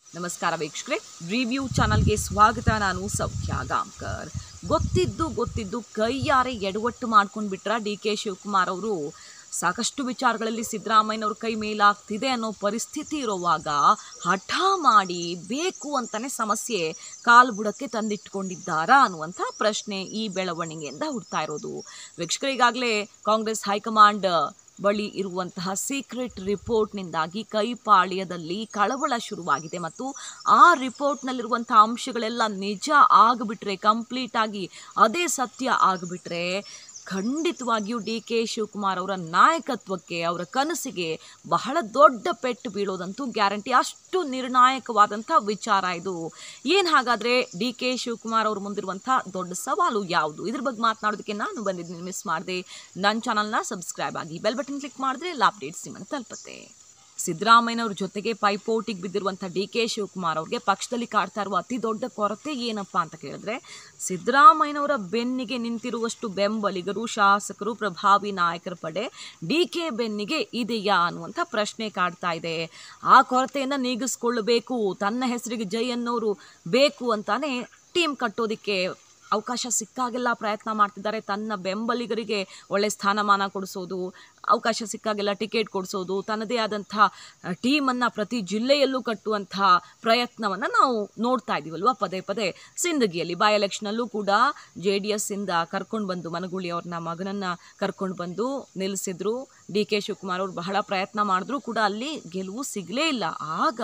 ನಮಸ್ಕಾರ ವೀಕ್ಷಕರೇ ರಿವ್ಯೂ ಚಾನಲ್ಗೆ ಸ್ವಾಗತ ನಾನು ಸೌಖ್ಯ ಗಾಂವ್ಕರ್ ಗೊತ್ತಿದ್ದು ಗೊತ್ತಿದ್ದು ಕೈಯಾರೆ ಎಡವಟ್ಟು ಮಾಡ್ಕೊಂಡು ಬಿಟ್ರ ಡಿ ಕೆ ಶಿವಕುಮಾರ್ ಅವರು ಸಾಕಷ್ಟು ವಿಚಾರಗಳಲ್ಲಿ ಸಿದ್ದರಾಮಯ್ಯನವ್ರ ಕೈ ಮೇಲಾಗ್ತಿದೆ ಅನ್ನೋ ಪರಿಸ್ಥಿತಿ ಇರುವಾಗ ಹಠ ಮಾಡಿ ಬೇಕು ಅಂತಾನೆ ಸಮಸ್ಯೆ ಕಾಲು ಬುಡಕ್ಕೆ ತಂದಿಟ್ಕೊಂಡಿದ್ದಾರಾ ಅನ್ನುವಂಥ ಪ್ರಶ್ನೆ ಈ ಬೆಳವಣಿಗೆಯಿಂದ ಹುಡ್ತಾ ಇರೋದು ವೀಕ್ಷಕರಿಗಾಗಲೇ ಕಾಂಗ್ರೆಸ್ ಹೈಕಮಾಂಡ್ ಬಳಿ ಇರುವಂತಹ ಸೀಕ್ರೆಟ್ ರಿಪೋರ್ಟ್ನಿಂದಾಗಿ ಕೈಪಾಳ್ಯದಲ್ಲಿ ಕಳವಳ ಶುರುವಾಗಿದೆ ಮತ್ತು ಆ ರಿಪೋರ್ಟ್ನಲ್ಲಿರುವಂತಹ ಅಂಶಗಳೆಲ್ಲ ನಿಜ ಆಗಿಬಿಟ್ರೆ ಕಂಪ್ಲೀಟ್ ಆಗಿ ಅದೇ ಸತ್ಯ ಆಗಿಬಿಟ್ರೆ ಖಂಡಿತವಾಗಿಯೂ ಡಿ ಕೆ ಶಿವಕುಮಾರ್ ಅವರ ನಾಯಕತ್ವಕ್ಕೆ ಅವರ ಕನಸಿಗೆ ಬಹಳ ದೊಡ್ಡ ಪೆಟ್ಟು ಬೀಳೋದಂತೂ ಗ್ಯಾರಂಟಿ ಅಷ್ಟು ನಿರ್ಣಾಯಕವಾದಂಥ ವಿಚಾರ ಇದು ಏನು ಹಾಗಾದರೆ ಡಿ ಕೆ ಶಿವಕುಮಾರ್ ಅವರು ಮುಂದಿರುವಂಥ ದೊಡ್ಡ ಸವಾಲು ಯಾವುದು ಇದ್ರ ಬಗ್ಗೆ ಮಾತನಾಡೋದಕ್ಕೆ ನಾನು ಬಂದಿದ್ದೀನಿ ಮಿಸ್ ಮಾಡಿದೆ ನನ್ನ ಚಾನಲ್ನ ಸಬ್ಸ್ಕ್ರೈಬ್ ಆಗಿ ಬೆಲ್ ಬಟನ್ ಕ್ಲಿಕ್ ಮಾಡಿದ್ರೆ ಎಲ್ಲ ಅಪ್ಡೇಟ್ಸ್ ನಿಮ್ಮನ್ನು ತಲುಪುತ್ತೆ ಸಿದ್ದರಾಮಯ್ಯನವ್ರ ಜೊತೆಗೆ ಪೈಪೋಟಿಗೆ ಬಿದ್ದಿರುವಂಥ ಡಿ ಕೆ ಶಿವಕುಮಾರ್ ಅವ್ರಿಗೆ ಪಕ್ಷದಲ್ಲಿ ಕಾಡ್ತಾ ಇರುವ ಅತಿ ದೊಡ್ಡ ಕೊರತೆ ಏನಪ್ಪ ಅಂತ ಕೇಳಿದ್ರೆ ಸಿದ್ದರಾಮಯ್ಯನವರ ಬೆನ್ನಿಗೆ ನಿಂತಿರುವಷ್ಟು ಬೆಂಬಲಿಗರು ಶಾಸಕರು ಪ್ರಭಾವಿ ನಾಯಕರ ಪಡೆ ಡಿ ಕೆ ಬೆನ್ನಿಗೆ ಇದೆಯಾ ಅನ್ನುವಂಥ ಪ್ರಶ್ನೆ ಕಾಡ್ತಾ ಇದೆ ಆ ಕೊರತೆಯನ್ನು ನೀಗಿಸ್ಕೊಳ್ಳಬೇಕು ತನ್ನ ಹೆಸರಿಗೆ ಜೈ ಅನ್ನೋರು ಬೇಕು ಅಂತಾನೆ ಟೀಮ್ ಕಟ್ಟೋದಕ್ಕೆ ಅವಕಾಶ ಸಿಕ್ಕಾಗೆಲ್ಲ ಪ್ರಯತ್ನ ಮಾಡ್ತಿದ್ದಾರೆ ತನ್ನ ಬೆಂಬಲಿಗರಿಗೆ ಒಳ್ಳೆ ಸ್ಥಾನಮಾನ ಕೊಡಿಸೋದು ಅವಕಾಶ ಸಿಕ್ಕಾಗೆಲ್ಲ ಟಿಕೆಟ್ ಕೊಡಿಸೋದು ತನ್ನದೇ ಆದಂಥ ಟೀಮನ್ನು ಪ್ರತಿ ಜಿಲ್ಲೆಯಲ್ಲೂ ಕಟ್ಟುವಂಥ ಪ್ರಯತ್ನವನ್ನು ನಾವು ನೋಡ್ತಾ ಇದ್ದೀವಲ್ವ ಪದೇ ಪದೇ ಸಿಂದಗಿಯಲ್ಲಿ ಬೈ ಎಲೆಕ್ಷನಲ್ಲೂ ಕೂಡ ಜೆ ಡಿ ಎಸ್ಸಿಂದ ಕರ್ಕೊಂಡು ಬಂದು ಮನಗೂಳಿ ಅವ್ರನ್ನ ಮಗನನ್ನು ಕರ್ಕೊಂಡು ಬಂದು ನಿಲ್ಲಿಸಿದ್ರು ಡಿ ಕೆ ಶಿವಕುಮಾರ್ ಅವರು ಬಹಳ ಪ್ರಯತ್ನ ಮಾಡಿದ್ರೂ ಕೂಡ ಅಲ್ಲಿ ಗೆಲುವು ಸಿಗಲೇ ಇಲ್ಲ ಆಗ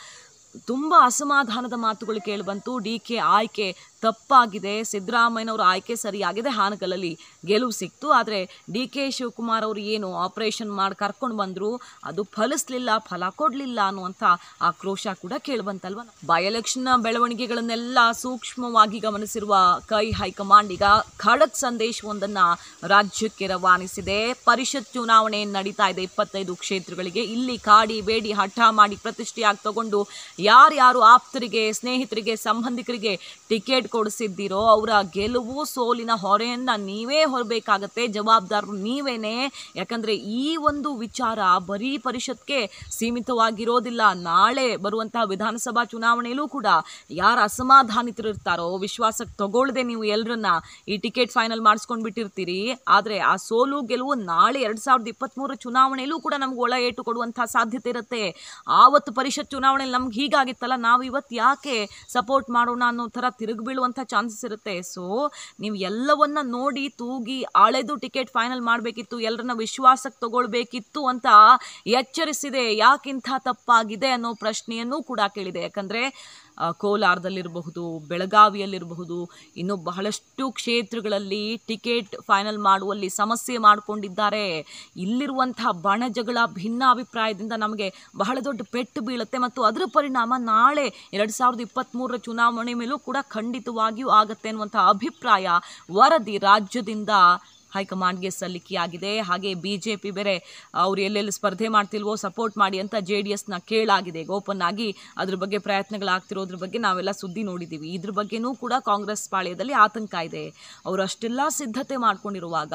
ತುಂಬ ಅಸಮಾಧಾನದ ಮಾತುಗಳು ಕೇಳಿಬಂತು ಡಿ ಕೆ ಆಯ್ಕೆ ತಪ್ಪಾಗಿದೆ ಸಿದ್ದರಾಮಯ್ಯನವ್ರ ಆಯ್ಕೆ ಸರಿಯಾಗಿದೆ ಹಾನಗಲಲ್ಲಿ ಗೆಲುವು ಸಿಕ್ತು ಆದರೆ ಡಿ ಕೆ ಶಿವಕುಮಾರ್ ಅವರು ಏನು ಆಪರೇಷನ್ ಮಾಡಿ ಕರ್ಕೊಂಡು ಬಂದರು ಅದು ಫಲಿಸ್ಲಿಲ್ಲ ಫಲ ಕೊಡಲಿಲ್ಲ ಅನ್ನುವಂಥ ಆಕ್ರೋಶ ಕೂಡ ಕೇಳಿಬಂತಲ್ವ ಬೈ ಎಲೆಕ್ಷನ್ ಬೆಳವಣಿಗೆಗಳನ್ನೆಲ್ಲ ಸೂಕ್ಷ್ಮವಾಗಿ ಗಮನಿಸಿರುವ ಕೈ ಹೈಕಮಾಂಡ್ ಈಗ ಖಡಕ್ ಸಂದೇಶವೊಂದನ್ನು ರಾಜ್ಯಕ್ಕೆ ರವಾನಿಸಿದೆ ಪರಿಷತ್ ಚುನಾವಣೆ ನಡೀತಾ ಇದೆ ಇಪ್ಪತ್ತೈದು ಕ್ಷೇತ್ರಗಳಿಗೆ ಇಲ್ಲಿ ಕಾಡಿ ಬೇಡಿ ಹಠ ಮಾಡಿ ಪ್ರತಿಷ್ಠೆಯಾಗಿ ತಗೊಂಡು ಯಾರ್ಯಾರು ಆಪ್ತರಿಗೆ ಸ್ನೇಹಿತರಿಗೆ ಸಂಬಂಧಿಕರಿಗೆ ಟಿಕೆಟ್ ಕೊಡಿಸಿದ್ದೀರೋ ಅವರ ಗೆಲುವು ಸೋಲಿನ ಹೊರೆಯನ್ನು ನೀವೇ ಹೊರಬೇಕಾಗತ್ತೆ ಜವಾಬ್ದಾರರು ನೀವೇನೆ ಯಾಕಂದರೆ ಈ ಒಂದು ವಿಚಾರ ಬರೀ ಪರಿಷತ್ಗೆ ಸೀಮಿತವಾಗಿರೋದಿಲ್ಲ ನಾಳೆ ಬರುವಂತಹ ವಿಧಾನಸಭಾ ಚುನಾವಣೆಯಲ್ಲೂ ಕೂಡ ಯಾರು ಅಸಮಾಧಾನಿತರು ಇರ್ತಾರೋ ವಿಶ್ವಾಸಕ್ಕೆ ತಗೊಳ್ಳದೆ ನೀವು ಎಲ್ಲರನ್ನ ಈ ಟಿಕೆಟ್ ಫೈನಲ್ ಮಾಡಿಸ್ಕೊಂಡು ಬಿಟ್ಟಿರ್ತೀರಿ ಆದರೆ ಆ ಸೋಲು ಗೆಲುವು ನಾಳೆ ಎರಡು ಸಾವಿರದ ಇಪ್ಪತ್ತ್ಮೂರರ ಚುನಾವಣೆಯಲ್ಲೂ ಕೂಡ ನಮ್ಗೆ ಒಳ ಏಟು ಕೊಡುವಂಥ ಸಾಧ್ಯತೆ ಇರುತ್ತೆ ಆವತ್ತು ಪರಿಷತ್ ಚುನಾವಣೆಯಲ್ಲಿ ನಮ್ಗೆ ಹೀಗಾಗಿತ್ತಲ್ಲ ನಾವು ಇವತ್ತು ಯಾಕೆ ಸಪೋರ್ಟ್ ಮಾಡೋಣ ಅನ್ನೋ ಥರ ತಿರುಗಿ ಬೀಳುವಂಥ ಚಾನ್ಸಸ್ ಇರುತ್ತೆ ಸೊ ನೀವು ಎಲ್ಲವನ್ನ ನೋಡಿ ತೂಗಿ ಅಳೆದು ಟಿಕೆಟ್ ಫೈನಲ್ ಮಾಡಬೇಕಿತ್ತು ಎಲ್ಲರನ್ನ ವಿಶ್ವಾಸಕ್ಕೆ ತಗೊಳ್ಬೇಕಿತ್ತು ಅಂತ ಎಚ್ಚರಿಸಿದೆ ಯಾಕಿಂಥ ತಪ್ಪಾಗಿದೆ ಅನ್ನೋ ಪ್ರಶ್ನೆಯನ್ನೂ ಕೂಡ ಕೇಳಿದೆ ಯಾಕಂದರೆ ಆ, ಕೋಲಾರದಲ್ಲಿರಬಹುದು ಬೆಳಗಾವಿಯಲ್ಲಿರಬಹುದು ಇನ್ನು ಬಹಳಷ್ಟು ಕ್ಷೇತ್ರಗಳಲ್ಲಿ ಟಿಕೆಟ್ ಫೈನಲ್ ಮಾಡುವಲ್ಲಿ ಸಮಸ್ಯೆ ಮಾಡಿಕೊಂಡಿದ್ದಾರೆ ಇಲ್ಲಿರುವಂಥ ಬಣಜಗಳ ಭಿನ್ನಾಭಿಪ್ರಾಯದಿಂದ ನಮಗೆ ಬಹಳ ದೊಡ್ಡ ಪೆಟ್ಟು ಬೀಳುತ್ತೆ ಮತ್ತು ಅದರ ಪರಿಣಾಮ ನಾಳೆ ಎರಡು ಸಾವಿರದ ಇಪ್ಪತ್ತ್ಮೂರರ ಚುನಾವಣೆ ಮೇಲೂ ಕೂಡ ಖಂಡಿತವಾಗಿಯೂ ಆಗತ್ತೆ ಅನ್ನುವಂಥ ಅಭಿಪ್ರಾಯ ವರದಿ ರಾಜ್ಯದಿಂದ ಹೈಕಮಾಂಡ್ಗೆ ಸಲ್ಲಿಕೆಯಾಗಿದೆ ಹಾಗೆ ಬಿ ಜೆ ಪಿ ಬೇರೆ ಅವ್ರು ಎಲ್ಲೆಲ್ಲಿ ಸ್ಪರ್ಧೆ ಮಾಡ್ತಿಲ್ವೋ ಸಪೋರ್ಟ್ ಮಾಡಿ ಅಂತ ಜೆ ಡಿ ಎಸ್ನ ಕೇಳಾಗಿದೆ ಓಪನ್ ಆಗಿ ಅದ್ರ ಬಗ್ಗೆ ಪ್ರಯತ್ನಗಳಾಗ್ತಿರೋದ್ರ ಬಗ್ಗೆ ನಾವೆಲ್ಲ ಸುದ್ದಿ ನೋಡಿದ್ದೀವಿ ಇದ್ರ ಬಗ್ಗೆನೂ ಕೂಡ ಕಾಂಗ್ರೆಸ್ ಪಾಳ್ಯದಲ್ಲಿ ಆತಂಕ ಇದೆ ಅವರು ಅಷ್ಟೆಲ್ಲ ಸಿದ್ಧತೆ ಮಾಡ್ಕೊಂಡಿರುವಾಗ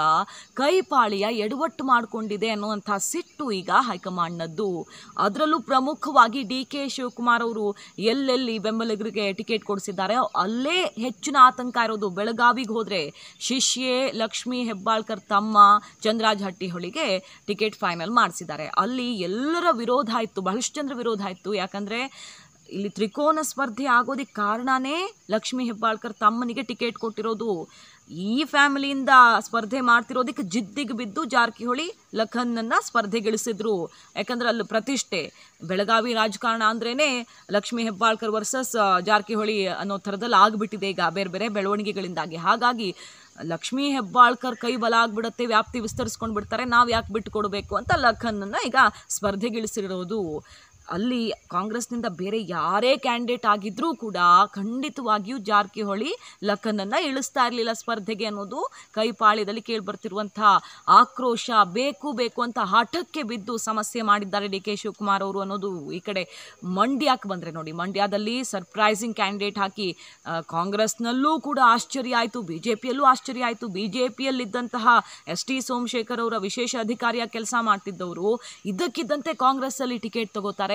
ಕೈಪಾಳಿಯ ಎಡವಟ್ಟು ಮಾಡಿಕೊಂಡಿದೆ ಅನ್ನುವಂಥ ಸಿಟ್ಟು ಈಗ ಹೈಕಮಾಂಡ್ನದ್ದು ಅದರಲ್ಲೂ ಪ್ರಮುಖವಾಗಿ ಡಿ ಕೆ ಶಿವಕುಮಾರ್ ಅವರು ಎಲ್ಲೆಲ್ಲಿ ಬೆಂಬಲಿಗರಿಗೆ ಟಿಕೆಟ್ ಕೊಡಿಸಿದ್ದಾರೆ ಅಲ್ಲೇ ಹೆಚ್ಚಿನ ಆತಂಕ ಇರೋದು ಬೆಳಗಾವಿಗೆ ಹೋದರೆ ಶಿಷ್ಯೆ ಲಕ್ಷ್ಮಿ ಹೆಬ್ಬಾಳ್ಕರ್ ತಮ್ಮ ಚಂದ್ರಾಜ್ ಹಟ್ಟಿಹೊಳಿಗೆ ಟಿಕೆಟ್ ಫೈನಲ್ ಮಾಡಿಸಿದ್ದಾರೆ ಅಲ್ಲಿ ಎಲ್ಲರ ವಿರೋಧ ಇತ್ತು ಬಹಳಷ್ಟು ಜನರ ವಿರೋಧ ಇತ್ತು ಯಾಕಂದರೆ ಇಲ್ಲಿ ತ್ರಿಕೋನ ಸ್ಪರ್ಧೆ ಆಗೋದಕ್ಕೆ ಕಾರಣನೇ ಲಕ್ಷ್ಮಿ ಹೆಬ್ಬಾಳ್ಕರ್ ತಮ್ಮನಿಗೆ ಟಿಕೆಟ್ ಕೊಟ್ಟಿರೋದು ಈ ಫ್ಯಾಮಿಲಿಯಿಂದ ಸ್ಪರ್ಧೆ ಮಾಡ್ತಿರೋದಕ್ಕೆ ಜಿದ್ದಿಗೆ ಬಿದ್ದು ಜಾರಕಿಹೊಳಿ ಲಖನ್ನನ್ನು ಸ್ಪರ್ಧೆಗಿಳಿಸಿದ್ರು ಯಾಕಂದ್ರೆ ಅಲ್ಲಿ ಪ್ರತಿಷ್ಠೆ ಬೆಳಗಾವಿ ರಾಜಕಾರಣ ಅಂದ್ರೇ ಲಕ್ಷ್ಮಿ ಹೆಬ್ಬಾಳ್ಕರ್ ವರ್ಸಸ್ ಜಾರಕಿಹೊಳಿ ಅನ್ನೋ ಥರದಲ್ಲಿ ಆಗಿಬಿಟ್ಟಿದೆ ಈಗ ಬೇರೆ ಬೇರೆ ಬೆಳವಣಿಗೆಗಳಿಂದಾಗಿ ಹಾಗಾಗಿ ಲಕ್ಷ್ಮೀ ಹೆಬ್ಬಾಳ್ಕರ್ ಕೈ ಬಲ ಆಗ್ಬಿಡುತ್ತೆ ವ್ಯಾಪ್ತಿ ವಿಸ್ತರಿಸ್ಕೊಂಡು ಬಿಡ್ತಾರೆ ನಾವು ಯಾಕೆ ಬಿಟ್ಟು ಕೊಡಬೇಕು ಅಂತ ಲಖನ್ನನ್ನು ಈಗ ಸ್ಪರ್ಧೆಗಿಳಿಸಿರೋದು ಅಲ್ಲಿ ಕಾಂಗ್ರೆಸ್ನಿಂದ ಬೇರೆ ಯಾರೇ ಕ್ಯಾಂಡಿಡೇಟ್ ಆಗಿದ್ರೂ ಕೂಡ ಖಂಡಿತವಾಗಿಯೂ ಜಾರಕಿಹೊಳಿ ಲಖನನ್ನು ಇಳಿಸ್ತಾ ಇರಲಿಲ್ಲ ಸ್ಪರ್ಧೆಗೆ ಅನ್ನೋದು ಕೈಪಾಳ್ಯದಲ್ಲಿ ಕೇಳಿಬರ್ತಿರುವಂಥ ಆಕ್ರೋಶ ಬೇಕು ಬೇಕು ಅಂತ ಹಠಕ್ಕೆ ಬಿದ್ದು ಸಮಸ್ಯೆ ಮಾಡಿದ್ದಾರೆ ಡಿ ಕೆ ಶಿವಕುಮಾರ್ ಅವರು ಅನ್ನೋದು ಈ ಕಡೆ ಮಂಡ್ಯಕ್ಕೆ ಬಂದರೆ ನೋಡಿ ಮಂಡ್ಯದಲ್ಲಿ ಸರ್ಪ್ರೈಸಿಂಗ್ ಕ್ಯಾಂಡಿಡೇಟ್ ಹಾಕಿ ಆ, ಕಾಂಗ್ರೆಸ್ನಲ್ಲೂ ಕೂಡ ಆಶ್ಚರ್ಯ ಆಯಿತು ಬಿ ಜೆ ಪಿಯಲ್ಲೂ ಆಶ್ಚರ್ಯ ಆಯಿತು ಬಿ ಜೆ ಪಿಯಲ್ಲಿದ್ದಂತಹ ಎಸ್ ಟಿ ಸೋಮಶೇಖರ್ ಅವರ ವಿಶೇಷ ಅಧಿಕಾರಿಯಾಗಿ ಕೆಲಸ ಮಾಡ್ತಿದ್ದವರು ಇದ್ದಕ್ಕಿದ್ದಂತೆ ಕಾಂಗ್ರೆಸ್ಸಲ್ಲಿ ಟಿಕೆಟ್ ತಗೋತಾರೆ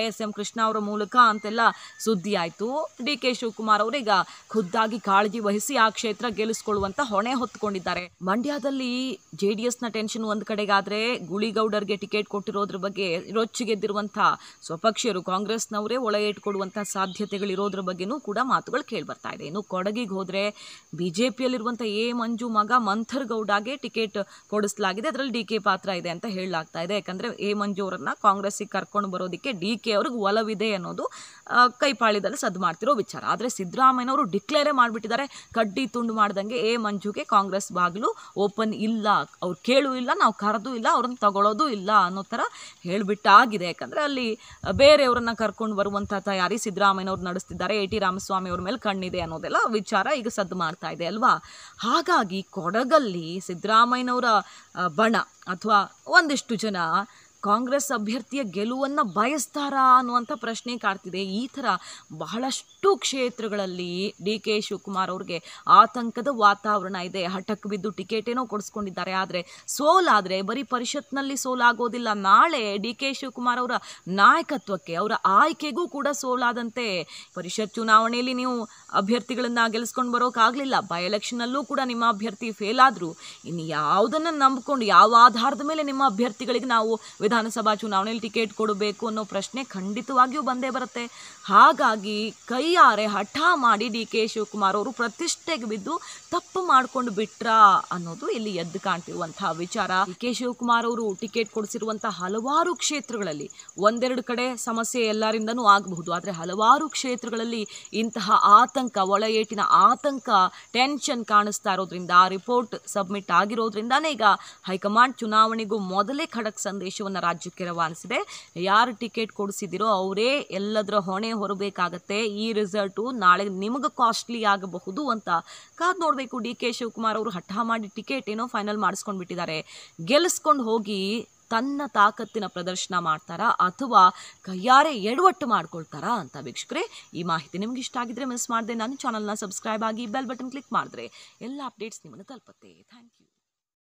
ಎಸ್ ಎಂ ಕೃಷ್ಣ ಅವರ ಮೂಲಕ ಅಂತೆಲ್ಲ ಸುದ್ದಿ ಆಯಿತು ಡಿ ಕೆ ಶಿವಕುಮಾರ್ ಅವರೀಗ ಖುದ್ದಾಗಿ ಕಾಳಜಿ ವಹಿಸಿ ಆ ಕ್ಷೇತ್ರ ಗೆಲ್ಲಿಸ್ಕೊಳ್ಳುವಂತ ಹೊಣೆ ಹೊತ್ತುಕೊಂಡಿದ್ದಾರೆ ಮಂಡ್ಯದಲ್ಲಿ ಜೆ ಡಿ ಎಸ್ನ ಟೆನ್ಷನ್ ಒಂದು ಕಡೆಗಾದ್ರೆ ಗುಳಿಗೌಡರ್ಗೆ ಟಿಕೆಟ್ ಕೊಟ್ಟಿರೋದ್ರ ಬಗ್ಗೆ ರೊಚ್ಚಿಗೆದ್ದಿರುವಂಥ ಸ್ವಪಕ್ಷೀಯರು ಕಾಂಗ್ರೆಸ್ನವರೇ ಒಳ ಇಟ್ಕೊಡುವಂಥ ಸಾಧ್ಯತೆಗಳಿರೋದ್ರ ಬಗ್ಗೆನೂ ಕೂಡ ಮಾತುಗಳು ಕೇಳಿ ಬರ್ತಾ ಇದೆ ಇನ್ನು ಕೊಡಗಿಗೆ ಹೋದ್ರೆ ಬಿಜೆಪಿಯಲ್ಲಿರುವಂಥ ಎ ಮಂಜು ಮಗ ಮಂಥರ್ ಗೌಡಗೆ ಟಿಕೆಟ್ ಕೊಡಿಸಲಾಗಿದೆ ಅದರಲ್ಲಿ ಡಿ ಕೆ ಪಾತ್ರ ಇದೆ ಅಂತ ಹೇಳಲಾಗ್ತಾ ಇದೆ ಯಾಕಂದ್ರೆ ಎ ಮಂಜು ಅವರನ್ನ ಕಾಂಗ್ರೆಸ್ಸಿಗೆ ಕರ್ಕೊಂಡು ಬರೋದಕ್ಕೆ ಡಿ ಕೆ ಅವ್ರಿಗೆ ಒಲವಿದೆ ಅನ್ನೋದು ಆ, ಕೈಪಾಳ್ಯದಲ್ಲಿ ಸದ್ದು ಮಾಡ್ತಿರೋ ವಿಚಾರ ಆದರೆ ಸಿದ್ದರಾಮಯ್ಯನವರು ಡಿಕ್ಲೇರೇ ಮಾಡಿಬಿಟ್ಟಿದ್ದಾರೆ ಕಡ್ಡಿ ತುಂಡು ಮಾಡ್ದಂಗೆ ಎ ಮಂಜುಗೆ ಕಾಂಗ್ರೆಸ್ ಬಾಗಿಲು ಓಪನ್ ಇಲ್ಲ ಅವ್ರು ಕೇಳು ಇಲ್ಲ ನಾವು ಕರೆದು ಇಲ್ಲ ಅವ್ರನ್ನ ತಗೊಳ್ಳೋದು ಇಲ್ಲ ಅನ್ನೋ ಥರ ಹೇಳಿಬಿಟ್ಟಾಗಿದೆ ಯಾಕಂದರೆ ಅಲ್ಲಿ ಬೇರೆಯವರನ್ನ ಕರ್ಕೊಂಡು ಬರುವಂಥ ತಯಾರಿ ಸಿದ್ದರಾಮಯ್ಯನವ್ರು ನಡೆಸ್ತಿದ್ದಾರೆ ಎ ಟಿ ರಾಮಸ್ವಾಮಿ ಅವ್ರ ಮೇಲೆ ಕಣ್ಣಿದೆ ಅನ್ನೋದೆಲ್ಲ ವಿಚಾರ ಈಗ ಸದ್ದು ಮಾಡ್ತಾ ಇದೆ ಅಲ್ವಾ ಹಾಗಾಗಿ ಕೊಡಗಲ್ಲಿ ಸಿದ್ದರಾಮಯ್ಯನವರ ಆ, ಬಣ ಅಥವಾ ಒಂದಿಷ್ಟು ಜನ ಕಾಂಗ್ರೆಸ್ ಅಭ್ಯರ್ಥಿಯ ಗೆಲುವನ್ನು ಬಯಸ್ತಾರಾ ಅನ್ನುವಂಥ ಪ್ರಶ್ನೆ ಕಾಡ್ತಿದೆ ಈ ಥರ ಬಹಳಷ್ಟು ಕ್ಷೇತ್ರಗಳಲ್ಲಿ ಡಿ ಕೆ ಶಿವಕುಮಾರ್ ಅವ್ರಿಗೆ ಆತಂಕದ ವಾತಾವರಣ ಇದೆ ಹಠಕ್ಕೆ ಬಿದ್ದು ಟಿಕೆಟ್ ಏನೋ ಕೊಡಿಸ್ಕೊಂಡಿದ್ದಾರೆ ಆದರೆ ಸೋಲಾದರೆ ಬರೀ ಪರಿಷತ್ನಲ್ಲಿ ಸೋಲಾಗೋದಿಲ್ಲ ನಾಳೆ ಡಿ ಕೆ ಶಿವಕುಮಾರ್ ಅವರ ನಾಯಕತ್ವಕ್ಕೆ ಅವರ ಆಯ್ಕೆಗೂ ಕೂಡ ಸೋಲಾದಂತೆ ಪರಿಷತ್ ಚುನಾವಣೆಯಲ್ಲಿ ನೀವು ಅಭ್ಯರ್ಥಿಗಳನ್ನ ಗೆಲ್ಲಿಸ್ಕೊಂಡು ಬರೋಕ್ಕಾಗಲಿಲ್ಲ ಬೈ ಎಲೆಕ್ಷನಲ್ಲೂ ಕೂಡ ನಿಮ್ಮ ಅಭ್ಯರ್ಥಿ ಫೇಲ್ ಆದರೂ ಇನ್ನು ಯಾವುದನ್ನು ನಂಬಿಕೊಂಡು ಯಾವ ಆಧಾರದ ಮೇಲೆ ನಿಮ್ಮ ಅಭ್ಯರ್ಥಿಗಳಿಗೆ ನಾವು ವಿಧಾನಸಭಾ ಚುನಾವಣೆಯಲ್ಲಿ ಟಿಕೆಟ್ ಕೊಡಬೇಕು ಅನ್ನೋ ಪ್ರಶ್ನೆ ಖಂಡಿತವಾಗಿಯೂ ಬಂದೇ ಬರುತ್ತೆ ಹಾಗಾಗಿ ಕೈಯಾರೆ ಹಠ ಮಾಡಿ ಡಿ ಕೆ ಶಿವಕುಮಾರ್ ಅವರು ಪ್ರತಿಷ್ಠೆಗೆ ಬಿದ್ದು ತಪ್ಪು ಮಾಡ್ಕೊಂಡು ಬಿಟ್ರಾ ಅನ್ನೋದು ಇಲ್ಲಿ ಎದ್ದು ಕಾಣ್ತಿರುವಂತಹ ವಿಚಾರ ಡಿ ಕೆ ಶಿವಕುಮಾರ್ ಅವರು ಟಿಕೆಟ್ ಕೊಡಿಸಿರುವಂತಹ ಹಲವಾರು ಕ್ಷೇತ್ರಗಳಲ್ಲಿ ಒಂದೆರಡು ಕಡೆ ಸಮಸ್ಯೆ ಎಲ್ಲರಿಂದನೂ ಆಗಬಹುದು ಆದರೆ ಹಲವಾರು ಕ್ಷೇತ್ರಗಳಲ್ಲಿ ಇಂತಹ ಆತಂಕ ಒಳ ಏಟಿನ ಆತಂಕ ಟೆನ್ಷನ್ ಕಾಣಿಸ್ತಾ ಇರೋದ್ರಿಂದ ಆ ರಿಪೋರ್ಟ್ ಸಬ್ಮಿಟ್ ಆಗಿರೋದ್ರಿಂದಾನೇ ಈಗ ಹೈಕಮಾಂಡ್ ಚುನಾವಣೆಗೂ ಮೊದಲೇ ಖಡಕ್ ಸಂದೇಶವನ್ನು ರಾಜ್ಯಕ್ಕೆ ರವಾನಿಸಿದೆ ಯಾರು ಟಿಕೆಟ್ ಕೊಡಿಸಿದಿರೋ ಅವರೇ ಎಲ್ಲದರ ಹೊಣೆ ಹೊರಬೇಕಾಗತ್ತೆ ಈ ರಿಸಲ್ಟು ನಾಳೆ ನಿಮಗೆ ಕಾಸ್ಟ್ಲಿ ಆಗಬಹುದು ಅಂತ ಕಾದ್ ನೋಡಬೇಕು ಡಿ ಕೆ ಶಿವಕುಮಾರ್ ಅವರು ಹಠ ಮಾಡಿ ಟಿಕೆಟ್ ಏನೋ ಫೈನಲ್ ಮಾಡಿಸ್ಕೊಂಡು ಬಿಟ್ಟಿದ್ದಾರೆ ಗೆಲ್ಲಿಸ್ಕೊಂಡು ಹೋಗಿ ತನ್ನ ತಾಕತ್ತಿನ ಪ್ರದರ್ಶನ ಮಾಡ್ತಾರಾ ಅಥವಾ ಕೈಯಾರೆ ಎಡವಟ್ಟು ಮಾಡ್ಕೊಳ್ತಾರಾ ಅಂತ ವೀಕ್ಷಕರೇ ಈ ಮಾಹಿತಿ ನಿಮ್ಗೆ ಇಷ್ಟ ಆಗಿದ್ರೆ ಮಿಸ್ ಮಾಡದೆ ನನ್ನ ಚಾನಲ್ನ ಸಬ್ಸ್ಕ್ರೈಬ್ ಆಗಿ ಬೆಲ್ ಬಟನ್ ಕ್ಲಿಕ್ ಮಾಡಿದ್ರೆ ಎಲ್ಲ ಅಪ್ಡೇಟ್ಸ್ ನಿಮ್ಮನ್ನು ತಲುಪುತ್ತೆ ಥ್ಯಾಂಕ್ ಯು